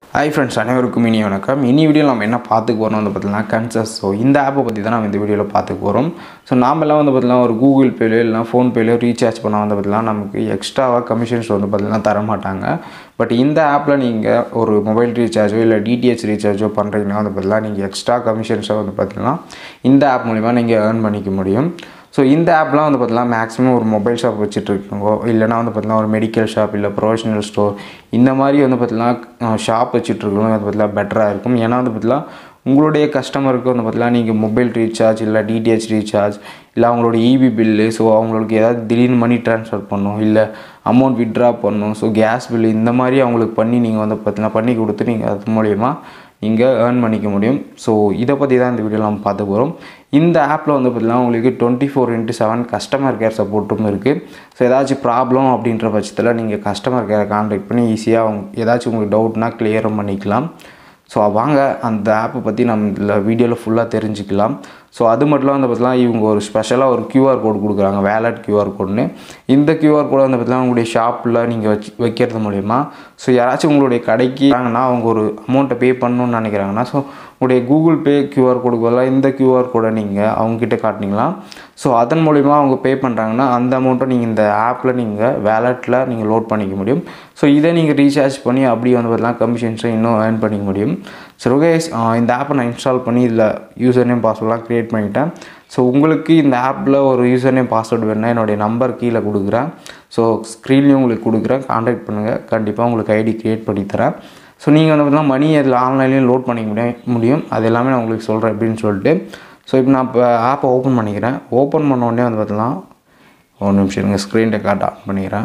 hi friends அனைவருக்கும் இனி வணக்கம் இனி வீடியோவில் நம்ம என்ன பார்த்துக்க போகிறோம் வந்து பார்த்தீங்கன்னா கன்சஸ் ஸோ இந்த ஆப்பை பற்றி தான் நம்ம இந்த வீடியோவில் பார்த்துக்க போகிறோம் ஸோ நாமெல்லாம் வந்து பார்த்தீங்கன்னா ஒரு கூகுள் பேலையோ இல்லைனா ஃபோன்பேலையோ ரீசார்ஜ் பண்ண வந்து பார்த்தீங்கன்னா நமக்கு எக்ஸ்ட்ராவாக கமிஷன்ஸ் வந்து பார்த்தீங்கன்னா தர மாட்டாங்க பட் இந்த ஆப்பில் நீங்கள் ஒரு மொபைல் ரீசார்ஜோ இல்லை டிடிஹெச் ரீசார்ஜோ பண்ணுறீங்கன்னா வந்து பார்த்தீங்கன்னா நீங்கள் எக்ஸ்ட்ரா கமிஷன்ஸை வந்து பார்த்தீங்கன்னா இந்த ஆப் மூலிமா நீங்கள் ஏர்ன் பண்ணிக்க முடியும் ஸோ இந்த ஆப்லாம் வந்து பார்த்தீங்கன்னா மேக்ஸிமம் ஒரு மொபைல் ஷாப் வச்சுட்டு இருக்கோங்க இல்லைனா வந்து பார்த்தீங்கன்னா ஒரு மெடிக்கல் ஷாப் இல்லை ப்ரொஃபஷனல் ஸ்டோர் இந்த மாதிரி வந்து பார்த்தீங்கன்னா ஷாப் வச்சுட்டு இருக்கவங்க வந்து பார்த்தீங்கன்னா பெட்டராக இருக்கும் ஏன்னா வந்து பார்த்தீங்கன்னா உங்களுடைய கஸ்டமருக்கு வந்து பார்த்தீங்கன்னா நீங்கள் மொபைல் ரீசார்ஜ் இல்லை டிடிஹெச் ரீசார்ஜ் இல்லை அவங்களோட இபி பில்லு ஸோ அவங்களுக்கு ஏதாவது திடீர்னு மணி ட்ரான்ஸ்ஃபர் பண்ணணும் இல்லை அமௌண்ட் வித்ட்ரா பண்ணணும் ஸோ கேஸ் பில்லு இந்த மாதிரி அவங்களுக்கு பண்ணி நீங்கள் வந்து பார்த்தீங்கன்னா பண்ணி கொடுத்து நீங்கள் அது மூலயமா நீங்கள் ஏர்ன் பண்ணிக்க முடியும் ஸோ இதை பற்றி தான் இந்த வீடியோவில் நம்ம பார்த்து போகிறோம் இந்த ஆப்பில் வந்து பார்த்திங்கன்னா உங்களுக்கு twenty four into seven customer care சப்போர்ட்டும் இருக்குது ஸோ ஏதாச்சும் ப்ராப்ளம் அப்படின்ற பட்சத்தில் நீங்கள் கஸ்டமர் கேரை கான்டாக்ட் பண்ணி ஈஸியாக அவங்க ஏதாச்சும் உங்களுக்கு டவுட்னா கிளியரும் பண்ணிக்கலாம் ஸோ வாங்க அந்த ஆப்பை பற்றி நம்ம இதில் வீடியோவில் ஃபுல்லாக தெரிஞ்சுக்கலாம் ஸோ அது மட்டும் வந்து பார்த்தீங்கன்னா இவங்க ஒரு ஸ்பெஷலாக ஒரு கியூஆர் கோடு கொடுக்குறாங்க வேலட் கியூஆர் கோடுன்னு இந்த கியூஆர் கோடை வந்து பார்த்தீங்கன்னா உங்களுடைய ஷாப்பில் நீங்கள் வச்சு வைக்கிறது மூலயமா ஸோ யாராச்சும் உங்களுடைய கடைக்கு வாங்கினா அவங்க ஒரு அமௌண்ட்டை பே பண்ணணும்னு நினைக்கிறாங்கன்னா ஸோ உங்களுடைய கூகுள் பே கியூஆர் கோடுக்கு பதிலாக இந்த கியூஆர் கோடை நீங்கள் அவங்கக்கிட்ட காட்டினீங்களா ஸோ அதன் மூலிமா அவங்க பே பண்ணுறாங்கன்னா அந்த அமௌண்ட்டை நீங்கள் இந்த ஆப்பில் நீங்கள் வேலெட்டில் நீங்கள் லோட் பண்ணிக்க முடியும் ஸோ இதை நீங்கள் ரீசார்ஜ் பண்ணி அப்படியே வந்து பார்த்தீங்கன்னா கமிஷன்ஸை இன்னும் ஏர்ன் பண்ணிக்க முடியும் ஸோ ரோகேஸ் இந்த ஆப்பை நான் இன்ஸ்டால் பண்ணி இதில் யூசர் நேம் பாஸ்வேர்ட்லாம் க்ரியேட் பண்ணிட்டேன் ஸோ உங்களுக்கு இந்த ஆப்பில் ஒரு யூசர் நேம் பாஸ்வேர்டு வேணுன்னா என்னுடைய நம்பர் கீழே கொடுக்குறேன் ஸோ ஸ்க்ரீன்லேயும் உங்களுக்கு கொடுக்குறேன் கான்டாக்ட் பண்ணுங்கள் கண்டிப்பாக உங்களுக்கு ஐடி க்ரியேட் பண்ணி தரேன் ஸோ நீங்கள் வந்து பார்த்தீங்கன்னா மணி அதில் ஆன்லைன்லேயும் லோட் பண்ணிக்க முடியும் முடியும் அது எல்லாமே நான் உங்களுக்கு சொல்கிறேன் அப்படின்னு சொல்லிட்டு ஸோ இப்போ நான் இப்போ ஆப்பை ஓப்பன் பண்ணிக்கிறேன் ஓப்பன் பண்ண உடனே வந்து பார்த்தீங்கன்னா ஒரு நிமிஷம் இருங்க ஸ்க்ரீன் ரெக்கார்ட் ஆன் பண்ணிக்கிறேன்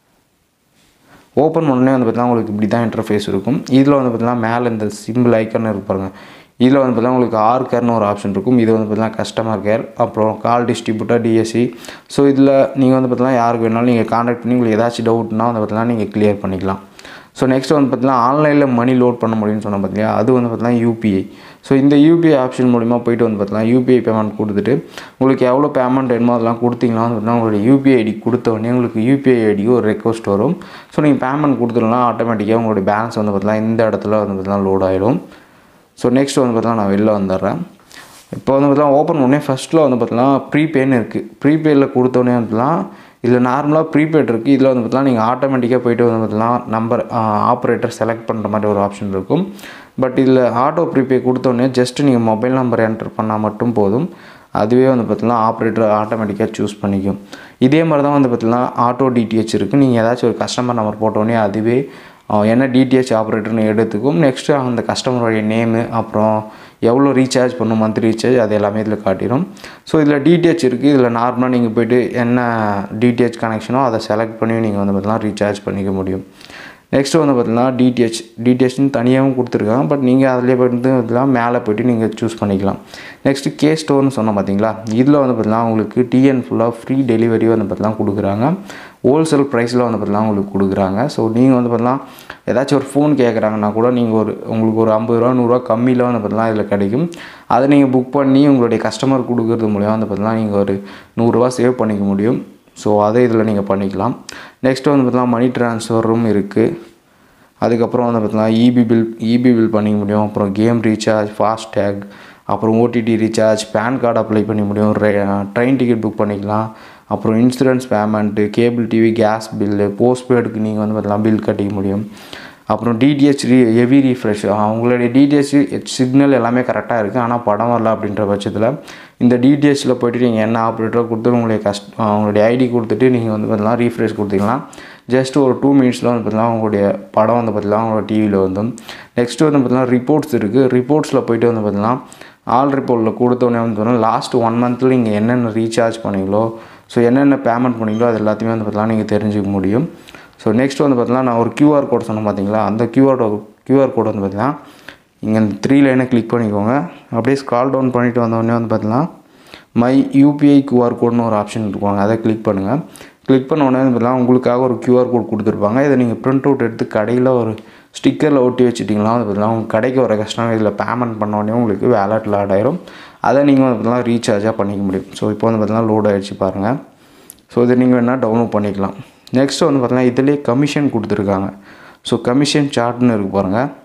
ஓப்பன் பண்ணோடனே வந்து பார்த்தீங்கன்னா உங்களுக்கு இப்படி தான் இன்டர்ஃபேஸ் இருக்கும் இதில் வந்து பார்த்தீங்கன்னா மேலே இந்த சிம்பிள் ஐக்கன் இருப்பாருங்க இதில் வந்து பார்த்தீங்கன்னா உங்களுக்கு ஆர் கேர்னு ஒரு ஆப்ஷன் இருக்கும் இது வந்து பார்த்தீங்கன்னா கஸ்டமர் கேர் அப்புறம் கால் டிஸ்ட்ரிபியூட்டர் டிஎஸ்சி ஸோ இதில் நீங்கள் வந்து பார்த்தீங்கன்னா யாருக்கு வேணாலும் நீங்கள் கான்டாக்ட் பண்ணி உங்களுக்கு ஏதாச்சும் டவுட்னா வந்து பார்த்தீங்கன்னா நீங்கள் கிளியர் பண்ணிக்கலாம் ஸோ நெக்ஸ்ட் வந்து பார்த்தீங்கன்னா ஆன்லைனில் மணி லோட் பண்ண முடியும்னு சொன்ன பார்த்தீங்கன்னா அது வந்து பார்த்தீங்கன்னா யூபிஐ ஸோ இந்த யூபிஐ ஆப்ஷன் மூலிமா போயிட்டு வந்து பார்த்தீங்கன்னா யூபிஐ பேமெண்ட் கொடுத்துட்டு உங்களுக்கு எவ்வளோ பேமெண்ட் வேணுமோ அதெல்லாம் கொடுத்தீங்கன்னா வந்து பார்த்தீங்கன்னா உங்களுடைய யூபிஐ ஐடி கொடுத்த உடனே உங்களுக்கு யூபிஐ ஐடிக்கு ஒரு ரெக்வஸ்ட் வரும் ஸோ நீங்கள் பேமெண்ட் கொடுத்துடலாம் ஆட்டோமேட்டிக்காக உங்களுடைய பேலன்ஸ் வந்து பார்த்தீங்கன்னா இந்த இடத்துல வந்து பார்த்தீங்கன்னா லோட் ஆகிடும் ஸோ நெக்ஸ்ட் வந்து பார்த்தீங்கன்னா நான் வெளில வந்துடுறேன் இப்போ வந்து பார்த்தீங்கன்னா ஓப்பன் பண்ணே ஃபஸ்ட்டில் வந்து பார்த்தீங்கன்னா ப்ரீபேன்னு இருக்குது ப்ரீபேயில் கொடுத்தோடனே வந்துலாம் இதில் நார்மலாக ப்ரீபெய்ட் இருக்குது இதில் வந்து பார்த்தீங்கன்னா நீங்கள் ஆட்டோமேட்டிக்காக போயிட்டு வந்து பார்த்தீங்கன்னா நம்பர் ஆப்ரேட்டர் செலக்ட் பண்ணுற மாதிரி ஒரு ஆப்ஷன் இருக்கும் பட் இதில் ஆட்டோ ப்ரீபே கொடுத்தோடனே ஜஸ்ட் நீங்கள் மொபைல் நம்பர் என்டர் பண்ணால் மட்டும் போதும் அதுவே வந்து பார்த்தீங்கன்னா ஆப்ரேட்டர் ஆட்டோமேட்டிக்காக சூஸ் பண்ணிக்கும் இதே மாதிரி தான் வந்து பார்த்தீங்கன்னா ஆட்டோ டிடிஹெச் இருக்குது நீங்கள் ஏதாச்சும் ஒரு கஸ்டமர் நம்பர் போட்டோடனே அதுவே என்ன டிடிஹெச் ஆப்ரேட்டர்னு எடுத்துக்கும் நெக்ஸ்ட்டு அந்த கஸ்டமருடைய நேமு அப்புறம் எவ்வளோ ரீசார்ஜ் பண்ணும் மந்த் ரீசார்ஜ் அது எல்லாமே இதில் காட்டிடும் ஸோ இதில் டிடிஹெச் இருக்குது இதில் நார்மலாக நீங்கள் போய்ட்டு என்ன டிடிஹெச் கனெக்ஷனோ அதை செலக்ட் பண்ணி நீங்கள் வந்து பார்த்தீங்கன்னா ரீசார்ஜ் பண்ணிக்க முடியும் நெக்ஸ்ட்டு வந்து பார்த்தீங்கன்னா டிடிஹெச் டிடிஹெச்னு தனியாகவும் கொடுத்துருக்காங்க பட் நீங்கள் அதிலே போய்ட்டு இதெல்லாம் மேலே போய்ட்டு நீங்கள் சூஸ் பண்ணிக்கலாம் நெக்ஸ்ட்டு கே ஸ்டோர்னு சொன்னோம் பார்த்தீங்களா இதில் வந்து பார்த்தீங்கன்னா உங்களுக்கு டிஎன் ஃபுல்லாக ஃப்ரீ டெலிவரி வந்து பார்த்தீங்கன்னா கொடுக்குறாங்க ஹோல்சேல் ப்ரைஸில் வந்து பார்த்தீங்கன்னா உங்களுக்கு கொடுக்குறாங்க ஸோ நீங்கள் வந்து பார்த்தீங்கன்னா ஏதாச்சும் ஒரு ஃபோன் கேட்குறாங்கன்னா கூட நீங்கள் ஒரு உங்களுக்கு ஒரு ஐம்பது ரூபா நூறுரூவா கம்மியில் வந்து பார்த்தீங்கன்னா இதில் கிடைக்கும் அதை நீங்கள் புக் பண்ணி உங்களுடைய கஸ்டமர் கொடுக்குறது மூலியம் வந்து பார்த்தீங்கன்னா நீங்கள் ஒரு நூறுரூவா சேவ் பண்ணிக்க முடியும் ஸோ அதை இதில் நீங்கள் பண்ணிக்கலாம் நெக்ஸ்ட்டு வந்து பார்த்தீங்கன்னா மணி ட்ரான்ஸ்ஃபரும் இருக்குது அதுக்கப்புறம் வந்து பார்த்தீங்கன்னா இபி பில் இபி பில் பண்ணிக்க முடியும் அப்புறம் கேம் ரீசார்ஜ் ஃபாஸ்டேக் அப்புறம் OTT recharge PAN card apply பண்ணி முடியும் ட்ரெயின் டிக்கெட் புக் பண்ணிக்கலாம் அப்புறம் insurance payment cable TV gas bill போஸ்ட்பெய்டுக்கு நீங்கள் வந்து பார்த்தீங்கன்னா பில் கட்டிக்க முடியும் அப்புறம் டிடிஹெச் ரீ ஹெவி ரீஃப்ரெஷ் அவங்களுடைய டிடிஹெச் சிக்னல் எல்லாமே கரெக்டாக இருக்குது ஆனால் படம் வரல அப்படின்ற பட்சத்தில் இந்த டிடிஹெச்சில் போய்ட்டு நீங்கள் என்ன ஆப்ரேட்டரோ கொடுத்து உங்களுடைய கஸ்ட் அவங்களுடைய ஐடி கொடுத்துட்டு நீங்கள் வந்து பார்த்தீங்கன்னா ரீஃப்ரெஷ் கொடுத்தீங்கன்னா ஜஸ்ட் ஒரு டூ மினிட்ஸில் வந்து பார்த்தீங்கன்னா உங்களுடைய படம் வந்து பார்த்தீங்கன்னா உங்களோட டிவியில் வந்து நெக்ஸ்ட்டு வந்து பார்த்தீங்கன்னா ரிப்போர்ட்ஸ் இருக்குது ரிப்போர்ட்ஸில் போயிட்டு வந்து பார்த்தீங்கன்னா ஆல் ரிப்போர்ட்டில் கொடுத்தோடனே வந்து பார்த்தீங்கன்னா லாஸ்ட் ஒன் மந்தில் நீங்கள் என்னென்ன ரீசார்ஜ் பண்ணீங்களோ ஸோ என்னென்ன பேமெண்ட் பண்ணீங்களோ அது எல்லாத்தையுமே வந்து பார்த்தீங்கன்னா நீங்கள் தெரிஞ்சுக்க முடியும் ஸோ நெக்ஸ்ட் வந்து பார்த்தீங்கன்னா நான் ஒரு கியூஆர் கோட் சொன்னேன் பார்த்தீங்களா அந்த கியூஆர் கியூஆர் கோட் வந்து பார்த்தீங்கன்னா இங்கே இந்த த்ரீ லைனை கிளிக் பண்ணிக்கோங்க அப்படியே ஸ்கால் டவுன் பண்ணிவிட்டு வந்தோடனே வந்து பார்த்தீங்கன்னா மை யூபிஐ கியூஆர் கோட்னு ஒரு ஆப்ஷன் இருக்குவாங்க அதை கிளிக் பண்ணுங்கள் கிளிக் பண்ண உடனே வந்து பார்த்தீங்கன்னா உங்களுக்காக ஒரு கியூஆர் கோட் கொடுத்துருப்பாங்க இதை நீங்கள் ப்ரிண்ட் அவுட் எடுத்து கடையில் ஒரு ஸ்டிக்கரில் ஒட்டி வச்சுட்டிங்களா வந்து பார்த்தீங்கன்னா உங்கள் கடைக்கு வர கஸ்டமர் இதில் பேமெண்ட் பண்ண உடனே உங்களுக்கு வேலெட்டில் ஆட் ஆயிரும் அதை நீங்கள் வந்து பார்த்தீங்கன்னா ரீசார்ஜாக பண்ணிக்க முடியும் ஸோ இப்போ வந்து பார்த்தீங்கன்னா லோட் ஆகிடுச்சு பாருங்கள் ஸோ இதை நீங்கள் வேணால் டவுன்லோட் பண்ணிக்கலாம் நெக்ஸ்ட் வந்து பார்த்தீங்கன்னா இதிலே கமிஷன் கொடுத்துருக்காங்க ஸோ கமிஷன் சார்ட்னு இருக்கு பாருங்கள்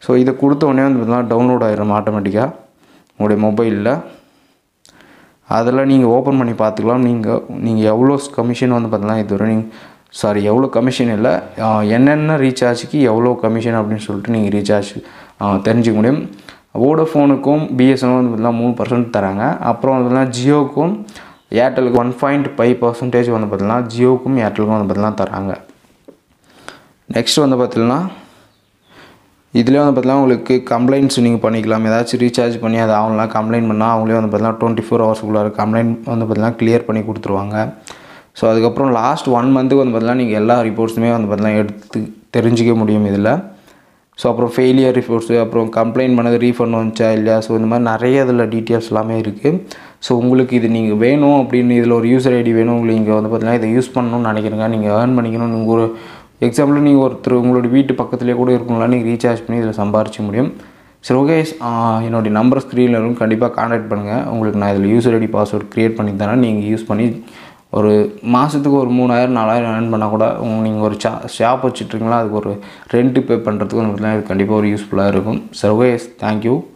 ஸோ இதை கொடுத்த உடனே வந்து பார்த்தீங்கன்னா டவுன்லோட் ஆயிரும் ஆட்டோமேட்டிக்காக உங்களுடைய மொபைலில் அதெல்லாம் நீங்கள் ஓப்பன் பண்ணி பார்த்துக்கலாம் நீங்கள் நீங்கள் எவ்வளோ கமிஷன் வந்து பார்த்தீங்கன்னா இதுவரை நீங்கள் சாரி எவ்வளோ கமிஷன் இல்லை ஆஹ் என்னென்ன ரீசார்ஜுக்கு எவ்வளோ கமிஷன் அப்படின்னு சொல்லிட்டு நீங்கள் ரீசார்ஜ் தெரிஞ்சுக்க முடியும் வோடஃபோனுக்கும் பிஎஸ்என்எல் வந்து பார்த்தீங்கன்னா மூணு பர்சன்ட் தராங்க அப்புறம் வந்து பார்த்தீங்கன்னா ஜியோக்கும் ஏர்டெலுக்கு ஒன் பாயிண்ட் ஃபைவ் பர்சன்டேஜ் வந்து பார்த்தீங்கன்னா ஜியோக்கும் ஏர்டெலுக்கும் வந்து பார்த்தீங்கன்னா தராங்க நெக்ஸ்ட் வந்து பார்த்தீங்கன்னா இதுலேயே வந்து பார்த்தீங்கன்னா உங்களுக்கு கம்ப்ளைண்ட்ஸ் நீங்கள் பண்ணிக்கலாம் ஏதாச்சும் ரீசார்ஜ் பண்ணி அதை அவங்களாம் கம்ப்ளைண்ட் பண்ணால் அவங்களே வந்து பார்த்தீங்கன்னா டுவெண்ட்டி ஃபோர் ஹவர்ஸ்க்குள்ளார கம்ப்ளைண்ட் வந்து பார்த்தீங்கன்னா கிளியர் பண்ணி கொடுத்துருவாங்க ஸோ அதுக்கப்புறம் லாஸ்ட் ஒன் மந்த்துக்கு வந்து பார்த்தீங்கன்னா நீங்கள் எல்லா ரிப்போர்ட்ஸுமே வந்து பார்த்தீங்கன்னா எடுத்து தெரிஞ்சிக்க முடியும் இதில் ஸோ அப்புறம் ஃபெயிலியர் ரிப்போர்ட்ஸு அப்புறம் கம்ப்ளைண்ட் பண்ணது ரீஃபண்ட் வந்துச்சா இல்லையா ஸோ இந்த மாதிரி நிறைய இதில் டீட்டெயில்ஸ் எல்லாமே இருக்குது ஸோ உங்களுக்கு இது நீங்கள் வேணும் அப்படின்னு இதில் ஒரு யூசர் ஐடி வேணும் உங்களுக்கு இங்கே வந்து பார்த்தீங்கன்னா இதை யூஸ் பண்ணணும்னு நினைக்கிறீங்க நீங்கள் ஏர்ன் பண்ணிக்கணும் நீங்கள் ஒரு எக்ஸாம்பிள் நீங்கள் ஒருத்தர் உங்களோட வீட்டு பக்கத்துலேயே கூட இருக்குங்களா நீங்கள் ரீசார்ஜ் பண்ணி இதில் சம்பாரிச்சிக்க முடியும் சரி ஓகே என்னுடைய நம்பர் ஸ்க்ரீனில் இருக்கும் கண்டிப்பாக காண்டாக்ட் பண்ணுங்கள் உங்களுக்கு நான் இதில் யூசர் ஐடி பாஸ்வேர்ட் க்ரியேட் பண்ணி தரேன் நீங்கள் யூஸ் பண்ணி ஒரு மாதத்துக்கு ஒரு மூணாயிரம் நாலாயிரம் ஏர்ன் பண்ணால் கூட உங்க நீங்கள் ஒரு ஷா ஷாப் வச்சுட்ருக்கீங்களா அதுக்கு ஒரு ரெண்ட்டு பே பண்ணுறதுக்கு வந்து பார்த்தீங்கன்னா இது கண்டிப்பாக ஒரு யூஸ்ஃபுல்லாக இருக்கும் சரி ஓகே தேங்க்யூ